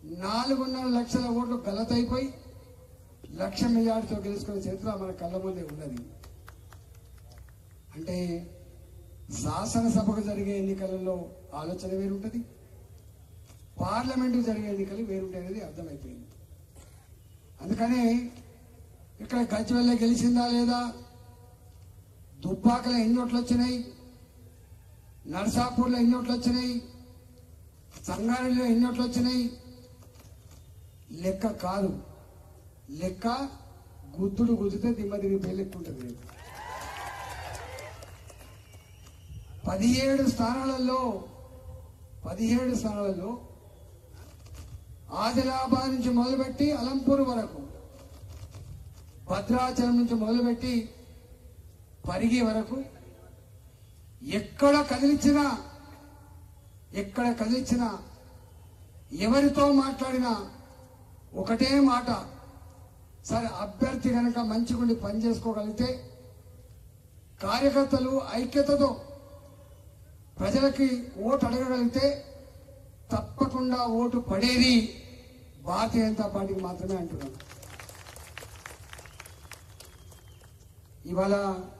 నాలుగున్నర లక్షల ఓట్లు గలతైపోయి లక్ష మెజార్టీతో గెలుచుకునే చరిత్ర మన కళ్ళ ముందే ఉన్నది అంటే శాసనసభకు జరిగే ఎన్నికలలో ఆలోచన వేరుంటది పార్లమెంటు జరిగే ఎన్నికలు వేరుంటాయి అనేది అర్థమైపోయింది అందుకనే ఇక్కడ గజ్వెల్ల గెలిచిందా లేదా దుబ్బాకలో ఎన్ని ఓట్లు వచ్చినాయి నర్సాపూర్లో ఎన్ని ఓట్లు వచ్చినాయి సంగారెడ్డిలో ఎన్ని ఓట్లు వచ్చినాయి లెక్క కాదు లెక్క గుద్దుడు గుద్దితే దిమ్మ తిరిగిపోయి లెక్క ఉంటుంది రేపు పదిహేడు స్థానాలలో పదిహేడు స్థానాలలో ఆదిలాబాద్ నుంచి మొదలుపెట్టి అలంపూర్ వరకు భద్రాచలం నుంచి మొదలుపెట్టి పరిగి వరకు ఎక్కడ కదిలించినా ఎక్కడ కదిలించినా ఎవరితో మాట్లాడినా ఒకటే మాట సరే అభ్యర్థి కనుక మంచిగుండి పని చేసుకోగలిగితే కార్యకర్తలు ఐక్యతతో ప్రజలకి ఓటు అడగగలిగితే తప్పకుండా ఓటు పడేది భారతీయ జనతా పార్టీకి మాత్రమే అంటున్నాను ఇవాళ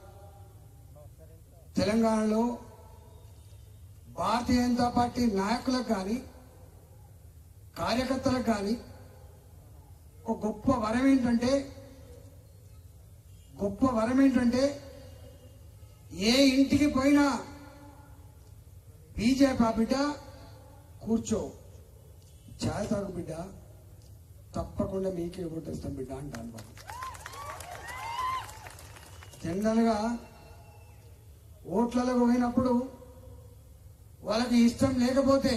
తెలంగాణలో భారతీయ జనతా పార్టీ నాయకులకు కానీ కార్యకర్తలకు కానీ ఒక గొప్ప వరం ఏంటంటే గొప్ప వరం ఏంటంటే ఏ ఇంటికి పోయినా బీజేపీ ఆ బిడ్డ కూర్చో ఛాయ్ తాగు బిడ్డ తప్పకుండా మీకే ఓటేస్తాం బిడ్డ అంటాను బాబు జనరల్ గా ఓట్లకు పోయినప్పుడు వాళ్ళకి ఇష్టం లేకపోతే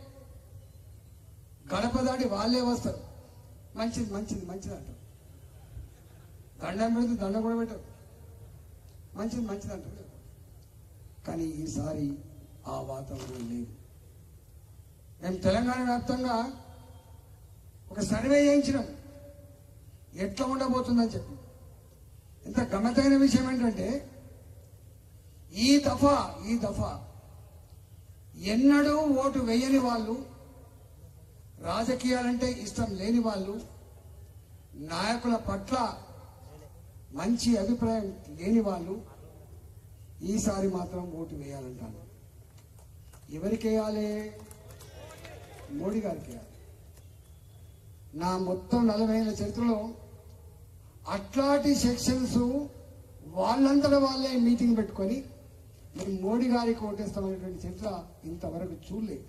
గడప దాటి వాళ్ళే వస్తారు మంచిది మంచిది మంచిది అంటారు దండం పెడితే దండం కూడా పెట్టరు మంచిది మంచిది అంటారు కానీ ఈసారి ఆ వాతావరణం లేదు మేము తెలంగాణ వ్యాప్తంగా ఒక సర్వే చేయించినాం ఎట్లా ఉండబోతుందని చెప్పి ఎంత గమ్మతైన విషయం ఏంటంటే ఈ దఫా ఈ దఫా ఎన్నడూ ఓటు వేయని వాళ్ళు రాజకీయాలంటే ఇష్టం లేని వాళ్ళు నాయకుల పట్ల మంచి అభిప్రాయం లేని వాళ్ళు ఈసారి మాత్రం ఓటు వేయాలంటాను ఎవరికి వేయాలి మోడీ గారికి వేయాలి నా మొత్తం నలభై ఏళ్ళ చరిత్రలో అట్లాంటి సెక్షన్స్ వాళ్ళంతటా వాళ్ళే మీటింగ్ పెట్టుకొని మేము మోడీ గారికి ఓటేస్తామనేటువంటి చరిత్ర ఇంతవరకు చూడలేదు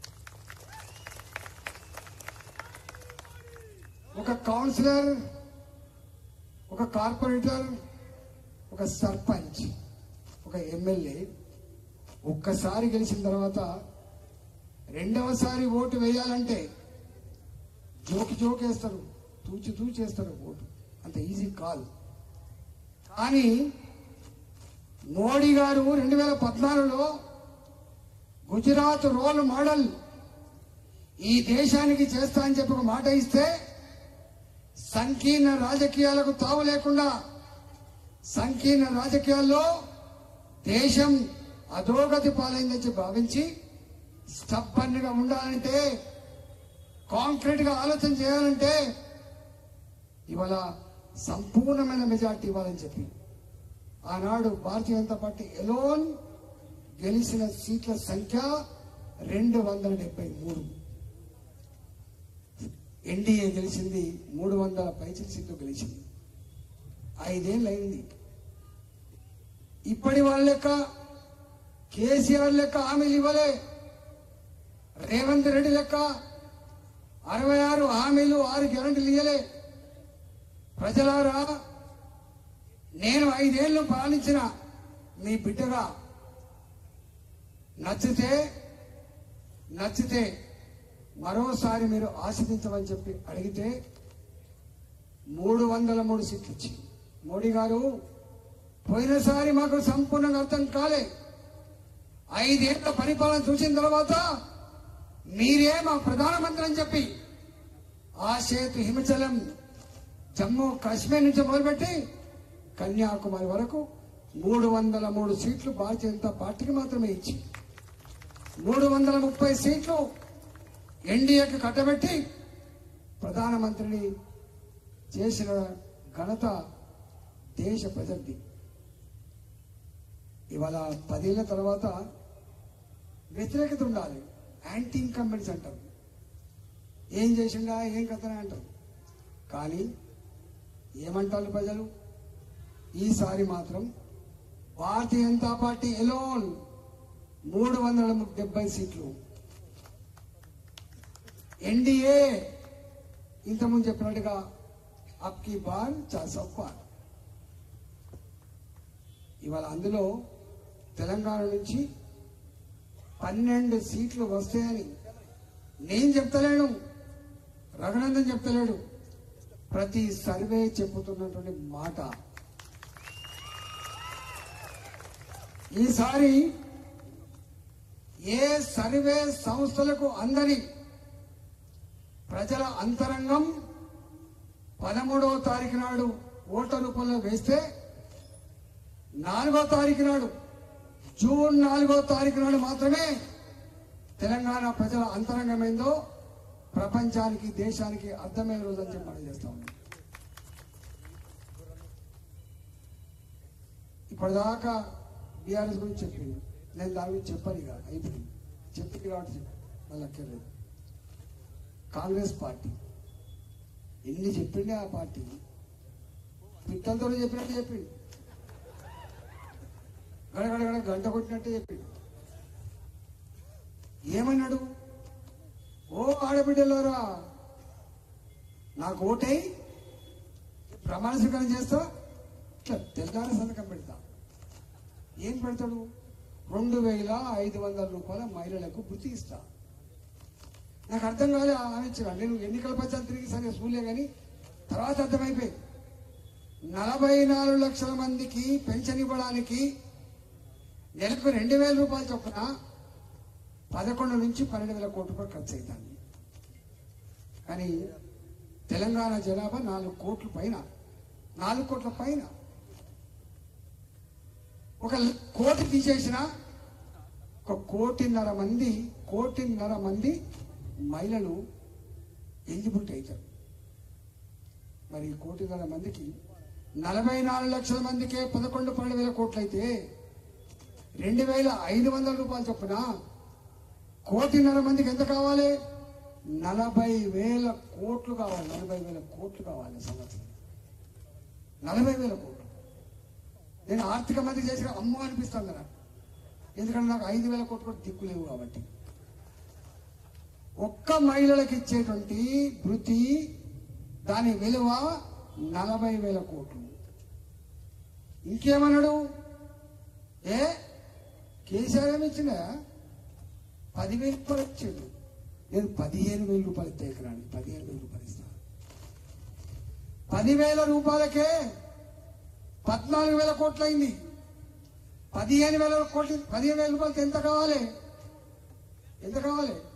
ఒక కౌన్సిలర్ ఒక కార్పొరేటర్ ఒక సర్పంచ్ ఒక ఎమ్మెల్యే ఒక్కసారి గెలిచిన తర్వాత రెండవసారి ఓటు వేయాలంటే జోకి జోకేస్తారు తూచి తూచేస్తారు ఓటు అంత ఈజీ కాదు కానీ మోడీ గారు రెండు వేల పద్నాలుగులో గుజరాత్ రోల్ మోడల్ ఈ దేశానికి చేస్తా అని చెప్పి ఒక మాట ఇస్తే సంకీర్ణ రాజకీయాలకు తావు లేకుండా సంకీర్ణ రాజకీయాల్లో దేశం అధోగతి పాలైందని చెప్పి భావించి స్టబ్బన్గా ఉండాలంటే కాంక్రీట్ గా ఆలోచన చేయాలంటే ఇవాళ సంపూర్ణమైన మెజార్టీ ఇవ్వాలని చెప్పి ఆనాడు భారతీయ జనతా పార్టీ ఎలోన్ గెలిచిన సీట్ల సంఖ్య రెండు వందల డెబ్బై మూడు ఎన్డీఏ గెలిచింది మూడు వందల పైచిల సీట్లు గెలిచింది ఐదేళ్ళు అయింది ఇప్పటి వాళ్ళ లెక్క కేసీఆర్ లెక్క హామీలు ఇవ్వలే రేవంత్ రెడ్డి లెక్క అరవై ఆరు హామీలు ఆరు గ్యారంటీలు ఇయ్యలే ప్రజలారా నేను ఐదేళ్లు పాలించిన మీ బిడ్డగా నచ్చితే నచ్చితే మరోసారి మీరు ఆశీర్దించమని చెప్పి అడిగితే మూడు వందల మూడు సీట్లు ఇచ్చి మోడీ గారు పోయినసారి మాకు సంపూర్ణంగా అర్థం కాలే ఐదేళ్ల పరిపాలన చూసిన తర్వాత మీరే మా ప్రధానమంత్రి అని చెప్పి ఆ సేతు హిమచలం జమ్మూ కాశ్మీర్ నుంచి మొదలుపెట్టి కన్యాకుమారి వరకు మూడు వందల మూడు సీట్లు భారతీయ జనతా పార్టీకి మాత్రమే ఇచ్చి మూడు వందల ముప్పై సీట్లు ఎన్డీఏకి కట్టబెట్టి ప్రధానమంత్రిని చేసిన ఘనత దేశ ప్రజలది ఇవాళ పదేళ్ల తర్వాత వ్యతిరేకత ఉండాలి యాంటీ ఇన్కంబెన్స్ అంటారు ఏం చేసిండా ఏం కథనే అంటారు కానీ ఏమంటారు ప్రజలు ఈసారి మాత్రం భారతీయ జనతా పార్టీ ఎలోన్ మూడు వందల డెబ్బై సీట్లు ఎన్డీఏ ఇంతకుముందు చెప్పినట్టుగా అప్కి బార్ చాసౌ పార్ ఇవాళ అందులో తెలంగాణ నుంచి పన్నెండు సీట్లు వస్తాయని నేను చెప్తలేను రఘునందన్ చెప్తలేడు ప్రతి సర్వే చెప్పుతున్నటువంటి మాట ఈసారి ఏ సర్వే సంస్థలకు అందని ప్రజల అంతరంగం పదమూడవ తారీఖు నాడు ఓట్ల రూపంలో వేస్తే నాలుగో తారీఖు నాడు జూన్ నాలుగో తారీఖు నాడు మాత్రమే తెలంగాణ ప్రజల అంతరంగం ఏందో ప్రపంచానికి దేశానికి అర్థమయ్యే రోజు అని చెప్పి మనం చేస్తా ఉన్నాం ఇప్పటిదాకా బీఆర్ఎస్ గురించి చెప్పింది నేను దాని గురించి చెప్పాను ఇక అయిపోయింది చెప్పింది కాబట్టి చెప్పి మళ్ళీ అక్కర్లేదు కాంగ్రెస్ పార్టీ ఎన్ని చెప్పిండే ఆ పార్టీ పిట్టలతో చెప్పినట్టు చెప్పిండు గడగడ గడ గంట కొట్టినట్టే చెప్పిండు ఏమన్నాడు ఓ ఆడబిడ్డలారా నాకు ఓటై ప్రమాణ స్వీకారం చేస్తా ఇట్లా తెల్లారి సంతకం పెడతా ఏం పెడతాడు రెండు వేల ఐదు వందల రూపాయల మహిళలకు వృత్తి ఇస్తా నాకు అర్థం కాలే ఆమె ఇచ్చిన నేను ఎన్నికల పచ్చాలు తిరిగి సరే చూడలే కానీ తర్వాత అర్థమైపోయింది నలభై నాలుగు లక్షల మందికి పెన్షన్ ఇవ్వడానికి నెలకు రెండు వేల రూపాయలు చొప్పున పదకొండు నుంచి పన్నెండు వేల కోట్ల రూపాయలు ఖర్చు అవుతుంది కానీ తెలంగాణ జనాభా నాలుగు కోట్ల పైన నాలుగు కోట్ల పైన ఒక కోటి తీసేసిన ఒక కోటిన్నర మంది కోటిన్నర మంది మహిళలు ఎలిజిబిలిటీ అవుతారు మరి ఈ కోటిన్నర మందికి నలభై నాలుగు లక్షల మందికే పదకొండు పన్నెండు వేల కోట్లు అయితే రెండు వేల ఐదు వందల రూపాయలు చొప్పున కోటిన్నర మందికి ఎంత కావాలి నలభై వేల కోట్లు కావాలి నలభై వేల కోట్లు కావాలి సంవత్సరం నలభై వేల కోట్లు నేను ఆర్థిక మంత్రి చేసిన అమ్మ అనిపిస్తుంది నాకు ఎందుకంటే నాకు ఐదు వేల కోట్లు కూడా దిక్కు లేవు కాబట్టి ఒక్క మహిళలకు ఇచ్చేటువంటి వృత్తి దాని విలువ నలభై వేల కోట్లు ఇంకేమన్నాడు ఏ కేసీఆర్ ఏమి ఇచ్చిన పదివేల రూపాయలు ఇచ్చాడు నేను పదిహేను వేల రూపాయలు ఇస్తాను పదిహేను వేల రూపాయలు ఇస్తాను పదివేల రూపాయలకే పద్నాలుగు వేల కోట్లు అయింది పదిహేను వేల కోట్లు పదిహేను వేల రూపాయలకి ఎంత కావాలి ఎంత కావాలి